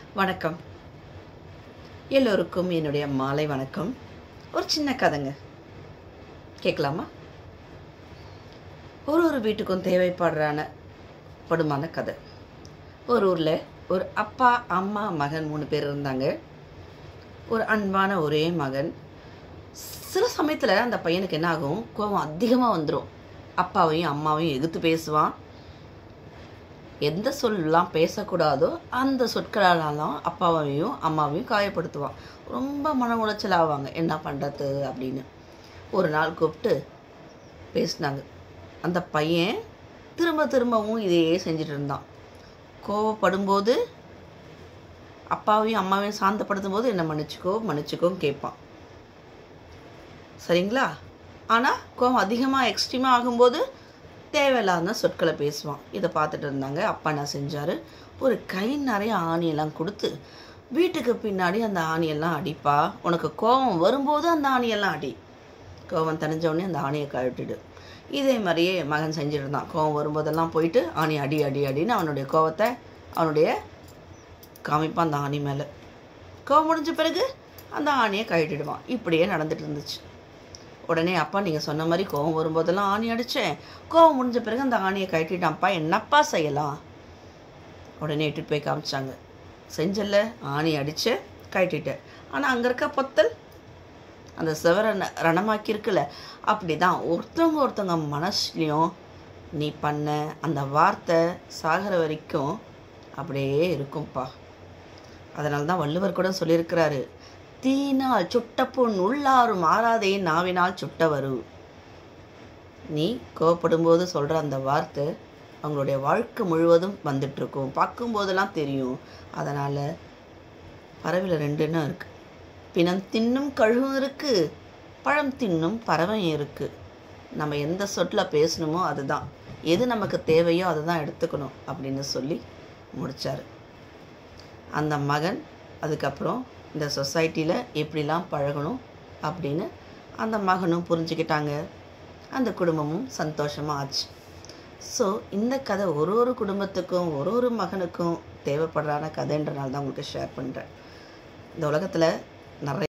வணக்கம் எல்லோருக்கும் என்னுடைய மாலை வணக்கம் ஒரு சின்ன கதைங்க கேட்கலாமா ஒரு ஒரு வீட்டுக்கும் தேவைப்படுறான படுமான கதை ஒரு ஊரில் ஒரு அப்பா அம்மா மகன் மூணு பேர் இருந்தாங்க ஒரு அன்பான ஒரே மகன் சில சமயத்தில் அந்த பையனுக்கு என்ன ஆகும் கோபம் அதிகமாக வந்துடும் அப்பாவையும் அம்மாவையும் எதிர்த்து பேசுவான் எந்த சொல்லலாம் பேசக்கூடாதோ அந்த சொற்களாலும் அப்பாவையும் அம்மாவையும் காயப்படுத்துவான் ரொம்ப மன உளைச்சல் ஆவாங்க என்ன பண்ணுறது அப்படின்னு ஒரு நாள் கூப்பிட்டு பேசினாங்க அந்த பையன் திரும்ப திரும்பவும் இதையே செஞ்சுட்டு இருந்தான் கோவப்படும்போது அப்பாவையும் அம்மாவையும் சாந்தப்படுத்தும் போது என்ன மன்னிச்சுக்கோ மன்னிச்சுக்கோன்னு கேட்பான் சரிங்களா ஆனால் கோவம் அதிகமாக எக்ஸ்ட்ரீமாக ஆகும்போது தேவையில்லாத சொற்களை பேசுவான் இதை பார்த்துட்டு இருந்தாங்க அப்பா என்ன செஞ்சார் ஒரு கை நிறைய ஆணியெல்லாம் கொடுத்து வீட்டுக்கு பின்னாடி அந்த ஆணியெல்லாம் அடிப்பா உனக்கு கோபம் வரும்போது அந்த ஆணியெல்லாம் அடி கோபம் தணிஞ்ச உடனே அந்த ஆணியை கழட்டிடு இதே மாதிரியே மகன் செஞ்சுட்டு இருந்தான் கோபம் வரும்போதெல்லாம் போயிட்டு ஆணி அடி அடி அடின்னு அவனுடைய கோபத்தை அவனுடைய காமிப்பான் அந்த ஆணி மேலே கோபம் முடிஞ்ச பிறகு அந்த ஆணியை கழட்டிடுவான் இப்படியே நடந்துட்டு இருந்துச்சு உடனே அப்பா நீங்கள் சொன்ன மாதிரி கோவம் வரும்போதெல்லாம் ஆணி அடித்தேன் கோவம் முடிஞ்ச பிறகு அந்த ஆணியை கட்டிட்டான்ப்பா என்னப்பா செய்யலாம் உடனே இட்டுட்டு போய் காமிச்சாங்க செஞ்சல ஆணி அடித்து கட்டிட்டேன் ஆனால் அங்கே இருக்க பொத்தல் அந்த சிவரை ரணமாக்கி இருக்குல்ல அப்படி தான் ஒருத்தவங்க ஒருத்தவங்க மனசுலையும் நீ பண்ண அந்த வார்த்தை சாகிற வரைக்கும் அப்படியே இருக்கும்ப்பா அதனால தான் வள்ளுவர் கூட சொல்லியிருக்கிறாரு தீனால் சுட்ட புண் உள்ளாரும் மாறாதே நாவினால் சுட்ட வரு நீ கோவப்படும்போது சொல்கிற அந்த வார்த்தை அவங்களுடைய வாழ்க்கை முழுவதும் வந்துட்டுருக்கும் பார்க்கும்போதெல்லாம் தெரியும் அதனால் பறவையில் ரெண்டு எண்ணம் இருக்குது பிணம் தின்னும் கழுகும் இருக்குது பழம் தின்னும் பறவையும் இருக்குது நம்ம எந்த சொட்டில் பேசணுமோ அதுதான் எது நமக்கு தேவையோ அதை தான் எடுத்துக்கணும் அப்படின்னு சொல்லி முடித்தார் அந்த மகன் அதுக்கப்புறம் இந்த சொசைட்டியில் எப்படிலாம் பழகணும் அப்படின்னு அந்த மகனும் புரிஞ்சுக்கிட்டாங்க அந்த குடும்பமும் சந்தோஷமாக ஆச்சு ஸோ இந்த கதை ஒரு ஒரு குடும்பத்துக்கும் ஒரு ஒரு மகனுக்கும் தேவைப்படுறான கதைன்றனால தான் உங்களுக்கு ஷேர் பண்ணுறேன் இந்த உலகத்தில் நிறைய